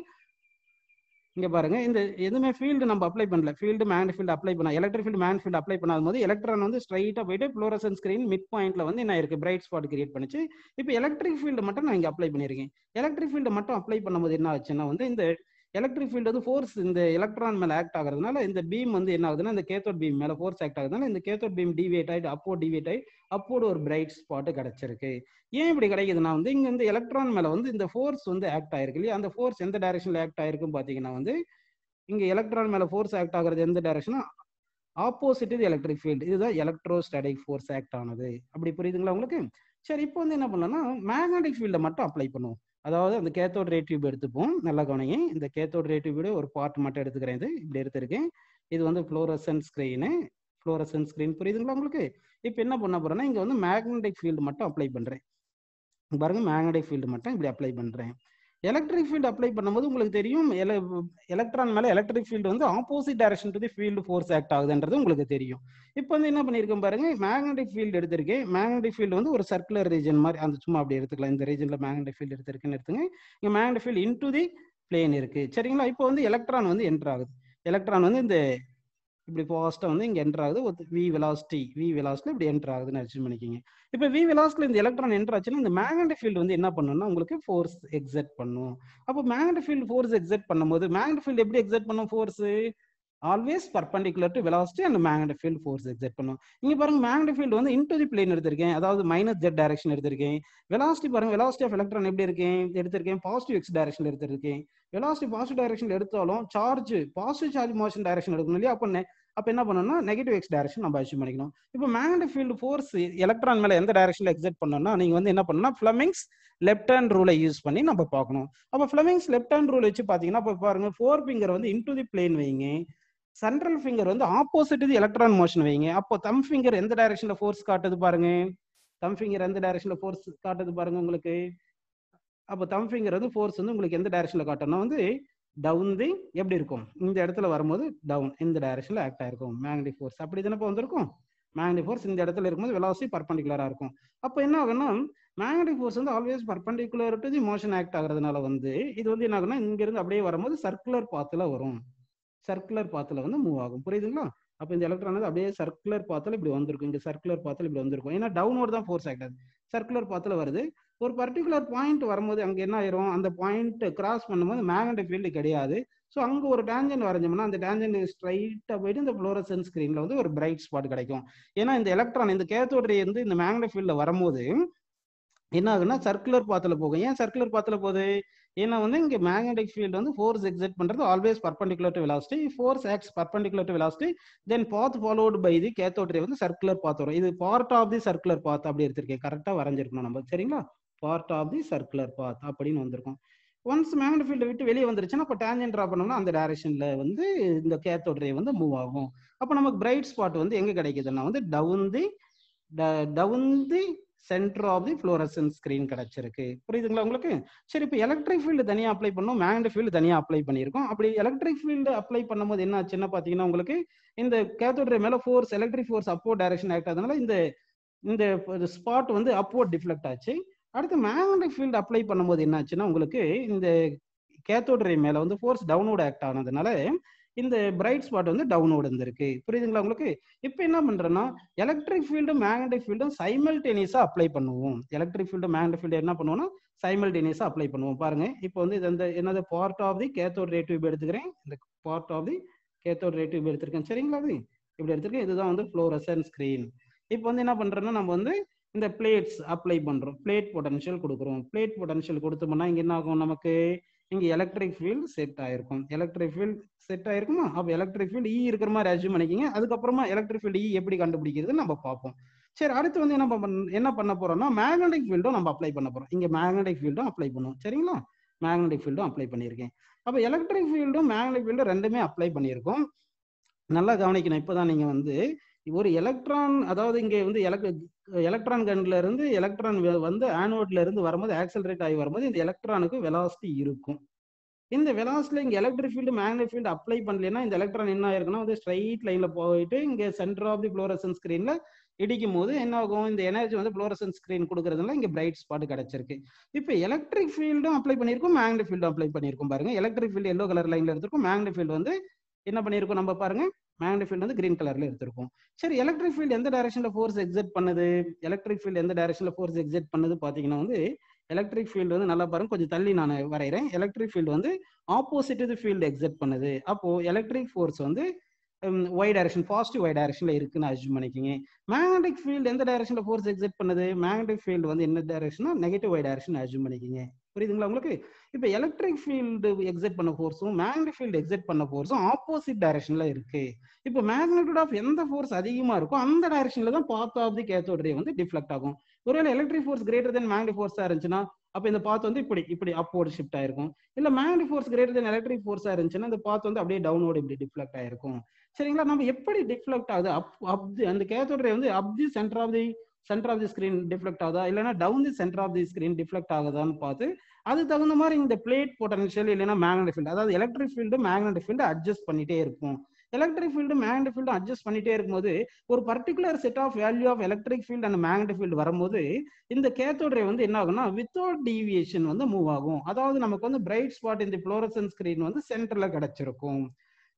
இங்க பாருங்க இந்த எதுவுமே ஃபீல்டு நம்ம அப்ளை பண்ணல ஃபீல்டு மேன் ஃபீல்டு அப்ளை பண்ண electric field man field apply பண்ணாத போது எலக்ட்ரான் வந்து ஸ்ட்ரைட்டா போயிட்டு ஃப்ளோரசன் ஸ்கிரீன் மிட் பாயிண்ட்ல வந்து என்ன இருக்கு பிரைட் ஸ்பாட் கிரியேட் பண்ணுச்சு இப்போ எலக்ட்ரிக் ஃபீல்டு மட்டும் நான் இங்க அப்ளை பண்ணிருக்கேன் எலக்ட்ரிக் ஃபீல்டு மட்டும் அப்ளை பண்ணும்போது என்ன ஆச்சுன்னா வந்து இந்த எலக்ட்ரிக் ஃபீல்டு வந்து ஃபோர்ஸ் இந்த எலக்ட்ரான் மேல ஆக்ட் ஆகுறதுனால இந்த பீம் வந்து என்ன ஆகுதுன்னா இந்த கேத்தோட் பீம் மேல ஃபோர்ஸ் ஆக்ட் ஆகுதுனால இந்த கேத்தோட் பீம் டிவேட் ஆயிட்டு அப்போ டிவேட் ஆகி அப்போடு ஒரு பிரைட் ஸ்பாட் கிடைச்சிருக்கு ஏன் இப்படி கிடைக்குதுன்னா வந்து இங்க வந்து எலக்ட்ரான் மேல வந்து இந்த ஃபோர்ஸ் வந்து ஆக்ட் ஆயிருக்கு இல்லையா அந்த ஃபோர்ஸ் எந்த டைரக்ஷன்ல ஆக்ட் ஆயிருக்குன்னு பாத்தீங்கன்னா வந்து இங்க எலக்ட்ரான் மேல ஃபோர்ஸ் ஆக்ட் ஆகுறது எந்த டைரக்ஷனா ஆப்போசிட் இது எலக்ட்ரிக் ஃபீல்டு இதுதான் எலக்ட்ரோஸ்டாட்டிக் ஃபோர்ஸ் ஆக்ட் ஆனது அப்படி புரியுதுங்களா உங்களுக்கு சரி இப்போ வந்து என்ன பண்ணலாம்னா மேக்னெட்டிக் ஃபீல்டை மட்டும் அப்ளை பண்ணுவோம் அதாவது அந்த கேத்தோட் ரே டியூப் எடுத்துப்போம் நல்லா கவனிங்க இந்த கேத்தோட் ரே டியூபோட ஒரு பார்ட் மட்டும் எடுத்துக்கிறேன் இது இப்படி எடுத்திருக்கேன் இது வந்து ஃப்ளோரசன் ஸ்க்ரீனு ஃப்ளோரசன் ஸ்க்ரீன் புரியுதுங்களா உங்களுக்கு இப்போ என்ன பண்ண போறேன்னா இங்க வந்து மேக்னெட்டிக் ஃபீல்டு மட்டும் அப்ளை பண்றேன் பாருங்க மேக்னெட்டிக் ஃபீல்டு மட்டும் இப்படி அப்ளை பண்றேன் எலக்ட்ரிக் ஃபீல்டு அப்ளை பண்ணும்போது உங்களுக்கு தெரியும் எலக்ட்ரான் மேல எலக்ட்ரிக் ஃபீல்டு வந்து opposite direction to the field force act ஆகுதுன்றது உங்களுக்கு தெரியும் இப்போ வந்து என்ன பண்ணியிருக்கேன் பாருங்க மேக்னெட்டிக் ஃபீல்டு எடுத்திருக்கேன் மேக்னெட்டிக் ஃபீல்டு வந்து ஒரு சர்க்குலர் ரீஜன் மாதிரி அந்த சும்மா அப்படி எடுத்துக்கலாம் இந்த ரீஜன்ல மேக்னெட்டிக் ஃபீல்டு எடுத்திருக்குன்னு எடுத்துங்க இங்க magnetic field into the plane இருக்கு சரிங்களா இப்போ வந்து எலக்ட்ரான் வந்து என்டர் ஆகுது எலக்ட்ரான் வந்து இந்த இப்படி ஃபாஸ்ட்டாக வந்து இங்கே என்டர் ஆகுது வி வெலாசிட்டி வி வெலாசிட்டி இப்படி என்டர் ஆகுதுன்னு அச்சீவ் பண்ணிக்கிங்க இப்போ வி வெலாசிட்டியில் இந்த எலக்ட்ரான் என்டர் ஆச்சுன்னா இந்த மேக்னெட்டிக் ஃபீல்டு வந்து என்ன பண்ணுன்னா உங்களுக்கு ஃபோர்ஸ் எக்ஸெட் பண்ணும் அப்போ மேக்னெட்டிக் ஃபீல்டு ஃபோர்ஸ் எக்ஸெட் பண்ணும்போது மேக்னெட்டிக் ஃபீல்டு எப்படி எக்ஸெட் பண்ணும் force always perpendicular to velocity and magnetic field force exert பண்ணும் இங்க பாருங்க மேக்னெட்டிக் ஃபீல்டு வந்து இன்டு தி பிளேன் எடுத்திருக்கேன் அதாவது மைனஸ் ஜெட் டைரக்ஷன் எடுத்திருக்கேன் வெலாசிட்டி பாருங்க வெலாசிட்டி ஆஃப் எலக்ட்ரான் எப்படி இருக்கேன் எடுத்திருக்கேன் பாசிட்டிவ் எக்ஸ் டைரக்ஷன் எடுத்திருக்கேன் வெலாசிட்டி பாசிட்டிவ் டைரக்ஷன் எடுத்தாலும் charge positive charge motion direction எடுக்கணும் இல்லையா அப்போ அப்ப என்ன பண்ணணும்னா நெகட்டிவ் எக்ஸ் டைரக்ஷன் நம்ம அச்சீவ் பண்ணிக்கணும் இப்போ மேக்னெட்டிக் ஃபீல்டு ஃபோர்ஸ் எலக்ட்ரான் மேல எந்த டைரக்ஷன்ல எக்ஸெட் பண்ணணும்னா நீங்க வந்து என்ன பண்ணணும்னா ஃபிளமிங்ஸ் லெஃப்ட் ஹேண்ட் ரூலை யூஸ் பண்ணி நம்ம பார்க்கணும் அப்போ ஃபிளமிங்ஸ் லெஃப்ட் ஹேண்ட் ரூல் வச்சு பாத்தீங்கன்னா இப்போ பாருங்க ஃபோர் ஃபிங்கர் வந்து இன்டு தி பிளேன் வைங்க சென்ட்ரல் ஃபிங்கர் வந்து ஆப்போசிட் இது எலக்ட்ரான் மோஷன் வைங்க அப்போ தம் ஃபிங்கர் எந்த டைரக்ஷன்ல ஃபோர்ஸ் காட்டுது பாருங்க தம் ஃபிங்கர் எந்த டைரக்ஷன்ல ஃபோர்ஸ் காட்டுது பாருங்க உங்களுக்கு அப்போ தம் ஃபிங்கர் வந்து ஃபோர்ஸ் வந்து உங்களுக்கு எந்த டைரக்ஷன்ல காட்டணும் வந்து டவுன் தி எப்படி இருக்கும் இந்த இடத்துல வரும்போது டவுன் இந்த டைரக்ஷன்ல ஆக்ட் ஆயிருக்கும் மேக்னெட்டிக் ஃபோர்ஸ் அப்படி தானே இப்போ வந்திருக்கும் மேக்னெட்டிக் ஃபோர்ஸ் இந்த இடத்துல இருக்கும்போது வெலாசிட்டி பர்பண்டிகுலரா இருக்கும் அப்போ என்ன ஆகும்னா மேக்னெட்டிக் ஃபோர்ஸ் வந்து always perpendicular to the motion act ஆகுறதுனால வந்து இது வந்து என்ன ஆகும்னா இங்க இருந்து அப்படியே வரும்போது சர்க்குலர் பாத்துல வரும் சர்க்குலர் பாத்துல வந்து மூவ் ஆகும் புரியுதுங்களா அப்போ இந்த எலக்ட்ரான் வந்து அப்படியே சர்க்குலர் பாத்துல இப்படி வந்திருக்கும் இங்க சர்க்குலர் பாத்துல இப்படி வந்திருக்கும் ஏன்னா டவுன்வர்ட் தான் ஃபோர்ஸ் ஆக்ட் ஆகுது சர்க்குலர் பாத்துல வருது ஒரு பர்டிகுலர் பாயிண்ட் வரும்போது அங்க என்ன ஆயிரும் அந்த பாயிண்ட் கிராஸ் பண்ணும்போது மேக்னெட்டிக் ஃபீல்டு கிடையாது ஸோ அங்க ஒரு டேஞ்சன் வரைஞ்சோம்னா அந்த டேஞ்சன் ஸ்ட்ரைட்டா போயிட்டு இந்த ஃப்ளோரசன் ஸ்கிரீன்ல வந்து ஒரு பிரைட் ஸ்பாட் கிடைக்கும் ஏன்னா இந்த எலக்ட்ரான் இந்த கேத்தோட் ரே வந்து இந்த மேக்னெட்டிக் ஃபீல்ட்ல வரும்போது என்ன ஆகுன்னா சர்க்குலர் பாத்துல போகும் ஏன் சர்க்குலர் பாத்துல போகுது ஏன்னா வந்து இங்க மேக்னெட்டிக் ஃபீல்டு வந்து ஃபோர்ஸ் எக்ஸெட் பண்றது always perpendicular to velocity force acts perpendicular to velocity then path followed by the cathode ray வந்து சர்க்குலர் பாத் வரும் இது part of the circular path அப்படி எடுத்திருக்கேன் கரெக்டா வரைஞ்சிருக்கணும் நம்ம சரிங்களா part of the circular path அப்படின்னு வந்திருக்கும் ஒன்ஸ் மேக்னெட் ஃபீல்டை விட்டு வெளியே வந்துருச்சுன்னா அப்போ டேஞ்சன் ட்ரா பண்ணோம்னா அந்த டைரக்ஷன்ல வந்து இந்த கேத்தோட் ரே வந்து மூவ் ஆகும் அப்போ நமக்கு பிரைட் ஸ்பாட் வந்து எங்க கிடைக்குதுன்னா வந்து down the down the center of the fluorescent screen கிடைச்சிருக்கு புரியுதுங்களா உங்களுக்கு சரி இப்போ எலக்ட்ரிக் ஃபீல்டு தனியாக அப்ளை பண்ணோம் மேக்னெட் ஃபீல்டு தனியாக அப்ளை பண்ணியிருக்கோம் அப்படி எலக்ட்ரிக் ஃபீல்டு அப்ளை பண்ணும்போது என்ன ஆச்சுன்னா பார்த்தீங்கன்னா உங்களுக்கு இந்த கேத்தோட் ரே மேலே ஃபோர்ஸ் எலக்ட்ரிக் ஃபோர்ஸ் அப்போ டைரக்ஷன் ஆக்ட் ஆகுதுனால இந்த இந்த ஸ்பாட் வந்து அப்போர்ட் டிஃப்ளெக்ட் ஆச்சு அடுத்து மேக்னெட்டிக் ஃபீல்டு அப்ளை பண்ணும்போது என்ன ஆச்சுன்னா உங்களுக்கு இந்த கேத்தோட் ரே மேல வந்து ஃபோர்ஸ் டவுன்வோர்ட் ஆக்ட் ஆனதுனால இந்த பிரைட் ஸ்பாட் வந்து டவுன்வோர்டு இருந்திருக்கு புரியுதுங்களா உங்களுக்கு இப்போ என்ன பண்றேன்னா எலக்ட்ரிக் ஃபீல்டும் மேக்னெட்டிக் ஃபீல்டும் சைமல்டேனியஸா அப்ளை பண்ணுவோம் எலக்ட்ரிக் ஃபீல்டு மேக்னெட்டிக் ஃபீல்டு என்ன பண்ணுவோம்னா சைமல்டேனியஸா அப்ளை பண்ணுவோம் பாருங்க இப்போ வந்து இது அந்த என்னது part of the cathode ray tube எடுத்துக்கிறேன் இந்த part of the cathode ray tube எடுத்திருக்கேன் சரிங்களா அது இப்படி எடுத்திருக்கேன் இதுதான் வந்து ஃப்ளோரசன் ஸ்கிரீன் இப்போ வந்து என்ன பண்றோம்னா நம்ம வந்து இந்த பிளேட்ஸ் அப்ளை பண்றோம் பிளேட் பொட்டன்ஷியல் கொடுக்குறோம் பிளேட் பொட்டன்ஷியல் கொடுத்தோம்னா இங்க என்ன ஆகும் நமக்கு இங்க எலக்ட்ரிக் ஃபீல்டு செட் ஆயிருக்கும் எலக்ட்ரிக் ஃபீல்டு செட் ஆயிருக்குமா அப்போ எலக்ட்ரிக் ஃபீல்டு இ இருக்கிற மாதிரி அசியூம் பண்ணிக்கிங்க அதுக்கப்புறமா எலக்ட்ரிக் ஃபீல்டு இ எப்படி கண்டுபிடிக்கிறது நம்ம பார்ப்போம் சரி அடுத்து வந்து என்ன பண்ண என்ன பண்ண போறோம்னா மேக்னெட்டிக் ஃபீல்டும் நம்ம அப்ளை பண்ண போறோம் இங்க மேக்னெட்டிக் ஃபீல்டும் அப்ளை பண்ணுவோம் சரிங்களா மேக்னெட்டிக் ஃபீல்டும் அப்ளை பண்ணியிருக்கேன் அப்போ எலக்ட்ரிக் ஃபீல்டும் மேக்னெட்டிக் ஃபீல்டும் ரெண்டுமே அப்ளை பண்ணியிருக்கோம் நல்லா கவனிக்கணும் இப்போதான் நீங்க வந்து ஒரு எலக்ட்ரான் அதாவது இங்க வந்து எலக்ட்ரான் கன்ல இருந்து எலக்ட்ரான் வந்து ஆனோட்ல இருந்து வரும்போது ஆக்சலரேட் ஆகி வரும்போது இந்த எலக்ட்ரானுக்கு வெலாசிட்டி இருக்கும் இந்த வெலாசிட்டில இங்க electric field magnet field apply பண்ணலன்னா இந்த எலக்ட்ரான் என்ன ஆயிருக்குன்னா வந்து ஸ்ட்ரைட் லைன்ல போயிட்டு இங்க சென்டர் ஆஃப் தி ஃப்ளோரசன் ஸ்கிரீன்ல இடிக்கும் போது என்ன ஆகும் இந்த எனர்ஜி வந்து ஃப்ளோரசன் ஸ்கிரீன் கொடுக்கறதுனால இங்க பிரைட் ஸ்பாட் கிடைச்சிருக்கு இப்போ எலக்ட்ரிக் ஃபீல்டும் அப்ளை பண்ணியிருக்கோம் மேக்னெட் ஃபீல்டும் அப்ளை பண்ணியிருக்கோம் பாருங்க எலக்ட்ரிக் ஃபீல்டு எல்லோ கலர் லைன்ல எடுத்திருக்கோம் மேக்னெட் ஃபீல்டு வந்து என்ன பண்ணியிருக்கோம் நம்ம பாருங்க மேக்னெட் ஃபீல்டு வந்து கிரீன் கலர்ல எடுத்திருக்கோம் சரி எலக்ட்ரிக் ஃபீல்டு எந்த டைரக்ஷன்ல ஃபோர்ஸ் எக்ஸெட் பண்ணுது எலக்ட்ரிக் ஃபீல்டு எந்த டைரக்ஷன்ல ஃபோர்ஸ் எக்ஸெட் பண்ணுது பாத்தீங்கன்னா வந்து எலக்ட்ரிக் ஃபீல்டு வந்து நல்லா பாருங்க கொஞ்சம் தள்ளி நான் வரைகிறேன் எலக்ட்ரிக் ஃபீல்டு வந்து ஆப்போசிட் இது ஃபீல்டு எக்ஸெட் பண்ணுது அப்போ எலக்ட்ரிக் ஃபோர்ஸ் வந்து ஒய் டைரக்ஷன் பாசிட்டிவ் ஒய் டைரக்ஷன்ல இருக்குன்னு அஜூம் பண்ணிக்கிங்க மேக்னெட்டிக் ஃபீல்டு எந்த டைரக்ஷன்ல ஃபோர்ஸ் எக்ஸெட் பண்ணுது மேக்னெட்டிக் ஃபீல்டு வந்து என்ன டைரக்ஷனா நெகட்டிவ் ஒய் டைரக்ஷன் அஜூம் பண்ணிக்கிங்க புரியுதுங்களா உங்களுக்கு இப்போ எலக்ட்ரிக் ஃபீல்டு எக்ஸெட் பண்ண ஃபோர்ஸும் மேக்னெட்டிக் ஃபீல்டு எக்ஸெட் பண்ண ஃபோர்ஸும் ஆப்போசிட் டைரக்ஷன்ல இருக்கு இப்போ மேக்னெட்டியூட் ஆஃப் எந்த ஃபோர்ஸ் அதிகமா இருக்கோ அந்த டைரக்ஷன்ல தான் பாத் ஆஃப் தி கேத்தோட் ரே வந்து டிஃப்ளெக்ட் ஆகும் ஒருவேளை electric force greater than magnetic ஃபோர்ஸா இருந்துச்சுன்னா அப்போ இந்த பாத் வந்து இப்படி இப்படி அப்போர்டு ஷிஃப்ட் ஆயிருக்கும் இல்ல magnetic force greater than electric ஃபோர்ஸா இருந்துச்சுன்னா இந்த பாத் வந்து அப்படியே டவுனோட இப்படி டிஃப்ளெக்ட் ஆயிருக்கும் சரிங்களா நம்ம எப்படி டிஃப்ளெக்ட் ஆகுது அப் அப் அந்த கேத்தோட் ரே வந்து up the center of the center of the screen deflect ஆகுதா இல்லைன்னா down the center of the screen deflect ஆகுதான்னு பார்த்து அதுக்கு தகுந்த மாதிரி இந்த பிளேட் பொட்டன்ஷியல் இல்லைன்னா மேக்னெட்டிக் ஃபீல்டு அதாவது electric field magnetic field adjust பண்ணிட்டே இருக்கும் electric field magnetic field adjust பண்ணிட்டே இருக்கும்போது ஒரு particular set of value of electric field and magnetic field வரும்போது இந்த கேத்தோட் ரே வந்து என்ன ஆகும்னா வித்தவுட் டீவியேஷன் வந்து மூவ் ஆகும் அதாவது நமக்கு வந்து பிரைட் ஸ்பாட் இந்த ஃப்ளோரசன் ஸ்கிரீன் வந்து சென்டர்ல கிடைச்சிருக்கும்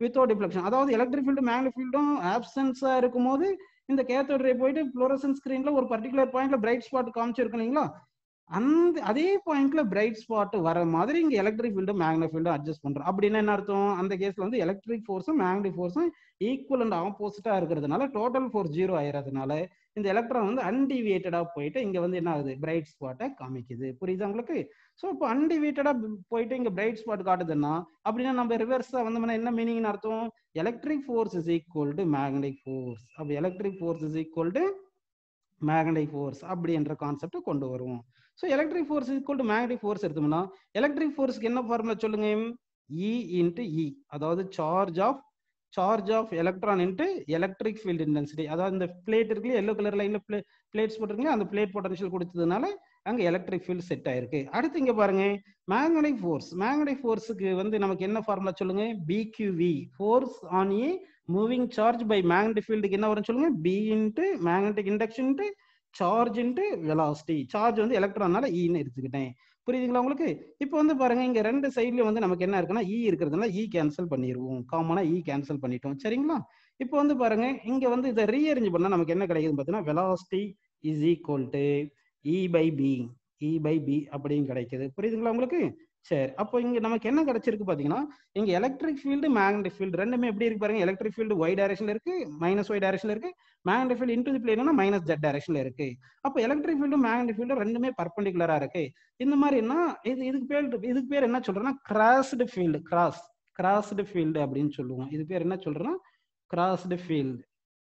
வித்தவுட் டிஃப்ளெக்ஷன் அதாவது எலக்ட்ரிக் ஃபீல்டு மேக்னெட்டிக் ஃபீல்டும் ஆப்சன்ஸா இருக்கும்போது இந்த கேத்தோட் ரே போயிட்டு ஃப்ளோரசன் ஸ்கிரீன்ல ஒரு பர்டிகுலர் பாயிண்ட்ல பிரைட் ஸ்பாட் காமிச்சிருக்கு இல்லைங்களா அந்த அதே பாயிண்ட்ல பிரைட் ஸ்பாட் வர மாதிரி இங்க electric field magnet field adjust பண்றோம் அப்படின்னா என்ன அர்த்தம் அந்த கேஸ்ல வந்து எலக்ட்ரிக் ஃபோர்ஸும் மேக்னெட்டிக் ஃபோர்ஸும் ஈக்குவல் அண்ட் ஆப்போசிட்டா இருக்கிறதுனால டோட்டல் ஃபோர்ஸ் ஜீரோ ஆயிரதுனால இந்த எலக்ட்ரான் வந்து அன்டிவியேட்டடா போயிட்டு இங்க வந்து என்ன ஆகுது பிரைட் ஸ்பாட்டை காமிக்குது புரியுதா உங்களுக்கு ஸோ இப்போ அன்டிவியேட்டடா போயிட்டு இங்க பிரைட் ஸ்பாட் காட்டுதுன்னா அப்படின்னா நம்ம ரிவர்ஸா வந்தோம்னா என்ன மீனிங் அர்த்தம் electric force is equal to magnetic force அப்போ electric force is equal to magnetic force அப்படின்ற கான்செப்டை கொண்டு வருவோம் so electric force equal to magnetic force எடுத்தோம்னா எலக்ட்ரிக் ஃபோர்ஸ்க்கு என்ன ஃபார்முலா சொல்லுங்க இ இன்ட்டு இ அதாவது charge of charge of electron into electric field intensity அதாவது இந்த பிளேட் இருக்குல்ல எல்லோ கலர் லைன்ல பிளேட்ஸ் போட்டிருக்கீங்க அந்த பிளேட் பொட்டன்ஷியல் கொடுத்ததுனால அங்க எலக்ட்ரிக் ஃபீல்ட் செட் ஆயிருக்கு அடுத்து இங்க பாருங்க மேக்னெட்டிக் ஃபோர்ஸ் மேக்னெட்டிக் ஃபோர்ஸுக்கு வந்து நமக்கு என்ன ஃபார்முலா சொல்லுங்க B Q V force on a moving charge by magnetic ஃபீல்டுக்கு என்ன வரும் சொல்லுங்க B into magnetic induction charge into velocity charge வந்து எலக்ட்ரானால ஈன்னு எடுத்துக்கிட்டேன் புரியுதுங்களா உங்களுக்கு இப்போ வந்து பாருங்க இங்க ரெண்டு சைட்லயும் வந்து நமக்கு என்ன இருக்குன்னா இ இருக்கிறதுனால இ கேன்சல் பண்ணிடுவோம் காமனா இ கேன்சல் பண்ணிட்டோம் சரிங்களா இப்போ வந்து பாருங்க இங்க வந்து இதை ரீஅரேஞ்ச் பண்ணா நமக்கு என்ன கிடைக்குதுன்னு பார்த்தீங்கன்னா velocity is equal to E by B E by B அப்படின்னு கிடைக்குது புரியுதுங்களா உங்களுக்கு சரி அப்போ இங்க நமக்கு என்ன கிடைச்சிருக்கு பாத்தீங்கன்னா இங்க எலக்ட்ரிக் ஃபீல்டு மேக்னெட்டிக் ஃபீல்டு ரெண்டுமே எப்படி இருக்கு பாருங்க எலக்ட்ரிக் ஃபீல்டு ஒய் டைரக்ஷன்ல இருக்கு மைனஸ் ஒய் டைரக்ஷன்ல இருக்கு மேக்னெட்டிக் ஃபீல்டு இன்டு தி பிளேனா மைனஸ் ஜெட் டைரக்ஷன்ல இருக்கு அப்போ எலக்ட்ரிக் ஃபீல்டு மேக்னெட்டிக் ஃபீல்டு ரெண்டுமே பர்பண்டிகுலரா இருக்கு இந்த மாதிரினா இது இதுக்கு பேர் இதுக்கு பேர் என்ன சொல்றேன்னா crossed field cross crossed field அப்படின்னு சொல்லுவோம் இது பேர் என்ன சொல்றோம்னா கிராஸ்டு ஃபீல்டு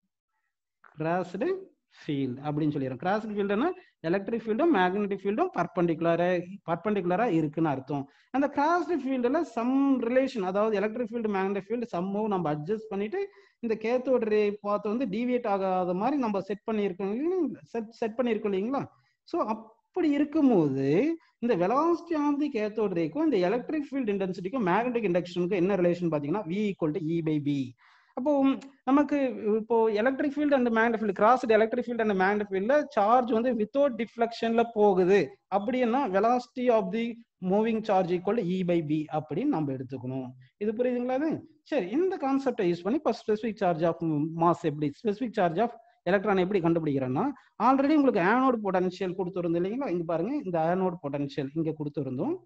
கிராஸ்டு ஃபீல்டு அப்படின்னு சொல்லிடுறோம் கிராஸ்டு ஃபீல்டுனா எலக்ட்ரிக் ஃபீல்டும் மேக்னெட்டிக் ஃபீல்டும் பர்பண்டிகுலரா பர்பண்டிகுலரா இருக்குன்னு அர்த்தம் அந்த கிராஸ்டு ஃபீல்டுல சம் ரிலேஷன் அதாவது எலக்ட்ரிக் ஃபீல்டு மேக்னெட்டிக் ஃபீல்டு சம்மோ நம்ம அட்ஜஸ்ட் பண்ணிட்டு இந்த கேத்தோட ரே பார்த்து வந்து டிவியேட் ஆகாத மாதிரி நம்ம செட் பண்ணியிருக்கோம் செட் செட் பண்ணியிருக்கோம் இல்லைங்களா ஸோ அப்படி இருக்கும்போது இந்த வெலாசிட்டி ஆஃப் தி கேத்தோட் ரேக்கும் இந்த எலக்ட்ரிக் ஃபீல்ட் இன்டென்சிட்டிக்கும் மேக்னெட்டிக் இண்டக்ஷனுக்கும் என்ன ரிலேஷன் பார்த்தீங்கன்னா V equal to E by B அப்போ நமக்கு இப்போ electric field and magnet field cross electric field and magnet ஃபீல்ட்ல சார்ஜ் வந்து வித்தவுட் டிஃப்ளெக்ஷன்ல போகுது அப்படின்னா velocity of the moving charge equal E by B அப்படின்னு நம்ம எடுத்துக்கணும் இது புரியுதுங்களா அது சரி இந்த கான்செப்டை யூஸ் பண்ணி இப்போ ஸ்பெசிஃபிக் சார்ஜ் ஆஃப் மாஸ் எப்படி ஸ்பெசிஃபிக் சார்ஜ் ஆஃப் எலக்ட்ரான் எப்படி கண்டுபிடிக்கிறோம்னா ஆல்ரெடி உங்களுக்கு ஆனோட் பொட்டன்ஷியல் கொடுத்துருந்தோம் இல்லைங்களா இங்க பாருங்க இந்த ஆனோட் பொட்டன்ஷியல் இங்க கொடுத்துருந்தோம்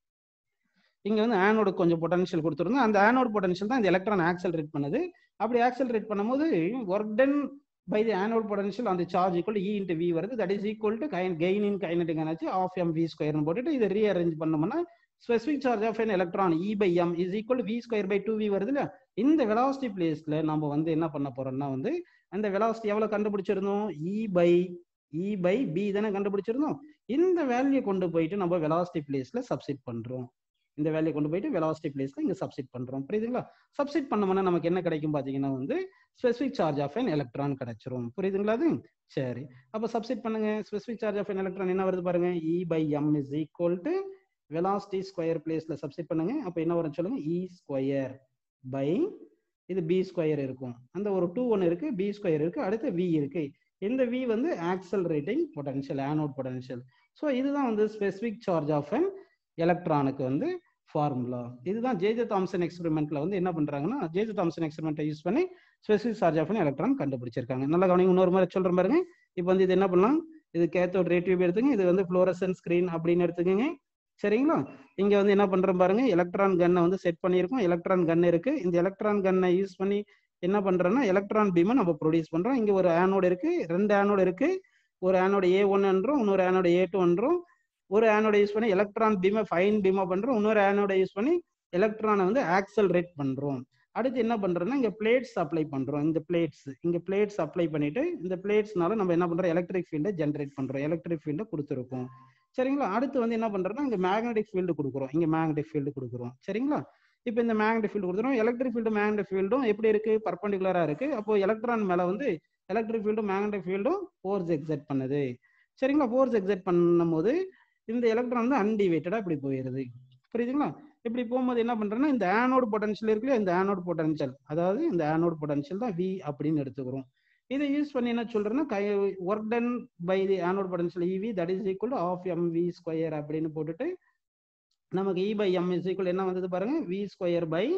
இங்க வந்து ஆனோடு கொஞ்சம் பொட்டன்ஷியல் கொடுத்துருந்தோம் அந்த ஆனோட் பொட்டன்ஷியல் தான் இந்த எலக்ட்ரான் ஆக்சலரேட் பண்ணுது அப்படி ஆக்சலரேட் பண்ணும்போது work done by the anode potential அந்த charge equal E into V வருது that is equal to gain gain in kinetic energy of M V ஸ்கொயர்னு போட்டுட்டு இதை ரீஅரேஞ்ச் பண்ணோம்னா specific charge of an electron E by M is equal V square by two V வருது இல்லையா இந்த velocity பிளேஸ்ல நம்ம வந்து என்ன பண்ண போறோம்னா வந்து அந்த வெலாசிட்டி எவ்வளவு கண்டுபிடிச்சிருந்தோம் E by E by B தானே கண்டுபிடிச்சிருந்தோம் இந்த வேல்யூ கொண்டு போயிட்டு நம்ம வெலாசிட்டி பிளேஸ்ல சப்ஸ்டிட் பண்றோம் இந்த வேல்யூ கொண்டு போயிட்டு வெலாசிட்டி பிளேஸ்ல இங்க சப்ஸ்டிட் பண்றோம் புரியுதுங்களா சப்ஸ்டிட் பண்ணோம்னா நமக்கு என்ன கிடைக்கும் பாத்தீங்கன்னா வந்து specific charge of an electron கிடைச்சிரும் புரியுதுங்களா அது சரி அப்ப சப்ஸ்டிட் பண்ணுங்க specific charge of an electron என்ன வருது பாருங்க E by M is equal to velocity square பிளேஸ்ல சப்ஸ்டிட் பண்ணுங்க அப்ப என்ன வரும் சொல்லுங்க இ ஸ்கொயர் பை இது பி ஸ்கொயர் இருக்கும் அந்த ஒரு டூ ஒன் இருக்கு பி ஸ்கொயர் இருக்கு அடுத்து வி இருக்கு இந்த வி வந்து accelerating potential anode potential so இதுதான் வந்து ஸ்பெசிபிக் சார்ஜ் ஆஃப் அன் எலக்ட்ரானுக்கு வந்து ஃபார்முலா இதுதான் ஜேஜே தாம்சன் எக்ஸ்பெரிமெண்ட்ல வந்து என்ன பண்றாங்கன்னா ஜேஜே தாம்சன் எக்ஸ்பெரிமெண்ட்டை யூஸ் பண்ணி ஸ்பெசிபிக் சார்ஜ் ஆஃப் எலக்ட்ரான் கண்டுபிடிச்சிருக்காங்க நல்லா கவனிங்க இன்னொரு மாதிரி சொல்றேன் பாருங்க இப்போ வந்து இது என்ன பண்ணலாம் இது கேத்தோட் ரே டியூப் எடுத்துங்க இது வந்து ஃப்ளோரசன் ஸ்கிரீன் அப்படின்னு எடுத்துக்கோங்க சரிங்களா இங்க வந்து என்ன பண்றோம் பாருங்க எலக்ட்ரான் கன்னை வந்து செட் பண்ணியிருக்கோம் எலக்ட்ரான் கன் இருக்கு இந்த எலக்ட்ரான் கன்னை யூஸ் பண்ணி என்ன பண்றோம்னா எலக்ட்ரான் பீமை நம்ம ப்ரொடியூஸ் பண்றோம் இங்க ஒரு ஆனோடு இருக்கு ரெண்டு ஆனோடு இருக்கு ஒரு ஆனோட ஏ ஒன்னுன்றோம் இன்னொரு ஆனோட ஏ டூன்றோம் ஒரு ஆனோட யூஸ் பண்ணி எலக்ட்ரான் பீமை ஃபைன் பீமா பண்றோம் இன்னொரு ஆனோட யூஸ் பண்ணி எலக்ட்ரானை வந்து ஆக்சலரேட் பண்றோம் அடுத்து என்ன பண்றோம்னா இங்க பிளேட்ஸ் அப்ளை பண்றோம் இந்த பிளேட்ஸ் இங்க பிளேட்ஸ் அப்ளை பண்ணிட்டு இந்த பிளேட்ஸ்னால நம்ம என்ன பண்றோம் எலக்ட்ரிக் ஃபீல்டை ஜென்ரேட் பண்றோம் எலக்ட்ரிக் ஃபீல்டை கொடுத்துருக்கோம் சரிங்களா அடுத்து வந்து என்ன பண்றோம்னா இங்க மேக்னெட்டிக் ஃபீல்டு கொடுக்குறோம் இங்க மேக்னெட்டிக் ஃபீல்டு கொடுக்குறோம் சரிங்களா இப்போ இந்த மேக்னெட்டிக் ஃபீல்டு கொடுத்துரும் எலக்ட்ரிக் ஃபீல்டு மேக்னெட்டிக் ஃபீல்டும் எப்படி இருக்கு பர்பண்டிகுலரா இருக்கு அப்போ எலக்ட்ரான் மேல வந்து எலக்ட்ரிக் ஃபீல்டும் மேக்னெட்டிக் ஃபீல்டும் ஃபோர்ஸ் எக்ஸைட் பண்ணுது சரிங்களா ஃபோர்ஸ் எக்ஸைட் பண்ணும்போது இந்த எலக்ட்ரான் வந்து அன்டிவேட்டடா இப்படி போயிருது புரியுதுங்களா இப்படி போகும்போது என்ன பண்றேன்னா இந்த ஆனோடு பொட்டன்ஷியல் இருக்குல்ல இந்த ஆனோடு பொட்டன்ஷியல் அதாவது இந்த ஆனோடு பொட்டன்ஷியல் தான் வி அப்படின்னு எடுத்துக்கிறோம் இதை யூஸ் பண்ணி என்ன சொல்றேன்னா கை work done by the anode potential E V that is equal to half M V square அப்படின்னு போட்டுட்டு நமக்கு E by M is equal என்ன வந்தது பாருங்க V square by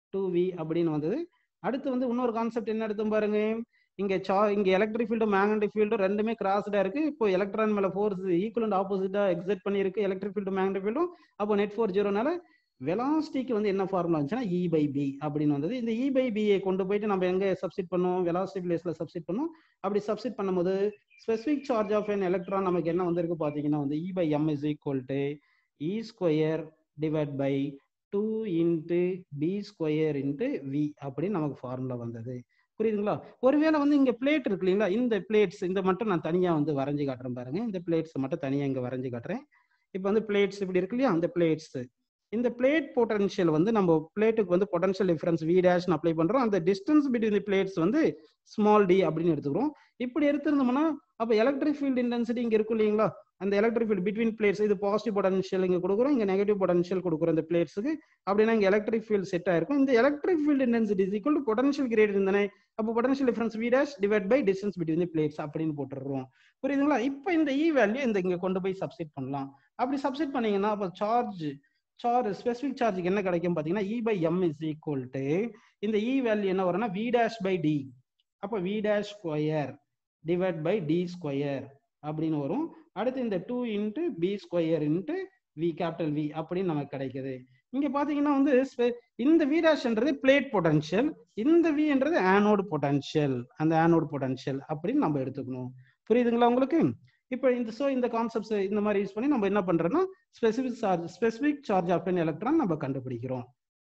two V அப்படின்னு வந்தது அடுத்து வந்து இன்னொரு கான்செப்ட் என்ன எடுத்தோம் பாருங்க இங்க சா இங்க எலக்ட்ரிக் ஃபீல்டும் மேக்னெட்டிக் ஃபீல்டும் ரெண்டுமே கிராஸ்டா இருக்கு இப்போ எலக்ட்ரான் மேல ஃபோர்ஸ் ஈக்குவல் அண்ட் ஆப்போசிட்டா எக்ஸைட் பண்ணியிருக்கு எலக்ட்ரிக் ஃபீல்டும் மேக்னெட்டிக் ஃபீல்டும் அப்போ நெட் ஃபோர் ஜீரோனால வெலாசிட்டிக்கு வந்து என்ன ஃபார்முலா வந்துச்சுன்னா இ பை பி அப்படின்னு வந்தது இந்த இ பை பியை கொண்டு போயிட்டு நம்ம எங்க சப்ஸ்டிட் பண்ணுவோம் வெலாசிட்டி பிளேஸ்ல சப்ஸ்டிட் பண்ணுவோம் அப்படி சப்ஸ்டிட் பண்ணும்போது specific charge of an electron நமக்கு என்ன வந்திருக்கு பாத்தீங்கன்னா வந்து E by M is equal to E square divide by two into B square into V அப்படின்னு நமக்கு ஃபார்முலா வந்தது புரியுதுங்களா ஒருவேளை வந்து இங்க பிளேட் இருக்கு இல்லைங்களா இந்த பிளேட்ஸ் இந்த மட்டும் நான் தனியா வந்து வரைஞ்சு காட்டுறேன் பாருங்க இந்த பிளேட்ஸ் மட்டும் தனியா இங்க வரைஞ்சு காட்டுறேன் இப்போ வந்து பிளேட்ஸ் இப்படி இருக்கு இல்லையா அந்த பிளேட்ஸ் இந்த பிளேட் பொட்டன்ஷியல் வந்து நம்ம பிளேட்டுக்கு வந்து பொட்டன்ஷியல் டிஃபரன்ஸ் வி டேஷ்னு அப்ளை பண்றோம் அந்த டிஸ்டன்ஸ் பிட்வீன் தி பிளேட்ஸ் வந்து ஸ்மால் டி அப்படின்னு எடுத்துக்கிறோம் இப்படி எடுத்திருந்தோம்னா அப்போ எலக்ட்ரிக் ஃபீல்ட் இன்டென்சிட்டி இங்க இருக்கும் இல்லைங்களா அந்த எலக்ட்ரிக் ஃபீல்ட் பிட்வீன் பிளேட்ஸ் இது பாசிட்டிவ் பொட்டன்ஷியல் இங்க கொடுக்குறோம் இங்க நெகட்டிவ் பொட்டன்ஷியல் கொடுக்குறோம் இந்த பிளேட்ஸுக்கு அப்படின்னா இங்க எலக்ட்ரிக் ஃபீல்ட் செட் ஆயிருக்கும் இந்த electric field intensity is equal to potential grade இருந்தானே அப்போ potential difference V dash divide by distance between the plates அப்படின்னு போட்டுடுறோம் புரியுதுங்களா இப்போ இந்த இ வேல்யூ இந்த இங்க கொண்டு போய் சப்ஸ்டிட் பண்ணலாம் அப்படி சப்ஸ்டிட் பண்ணீங்கன்னா அப்போ சார்ஜ் சார்ஜ் ஸ்பெசிபிக் சார்ஜுக்கு என்ன கிடைக்கும் பார்த்தீங்கன்னா E by M is equal to இந்த இ வேல்யூ என்ன வரும்னா வி டேஷ் பை டி அப்போ V dash square divide by D square அப்படின்னு வரும் அடுத்து இந்த two into B square into V capital V அப்படின்னு நமக்கு கிடைக்குது இங்க பாத்தீங்கன்னா வந்து spe- இந்த வி டேஷ்ன்றது பிளேட் பொட்டன்ஷியல் இந்த வின்றது ஆனோடு பொட்டன்ஷியல் அந்த ஆனோடு பொட்டன்ஷியல் அப்படின்னு நம்ம எடுத்துக்கணும் புரியுதுங்களா உங்களுக்கு இப்போ இந்த ஸோ இந்த கான்செப்ட்ஸ் இந்த மாதிரி யூஸ் பண்ணி நம்ம என்ன பண்றோம்னா specific charge specific charge of electron நம்ம கண்டுபிடிக்கிறோம்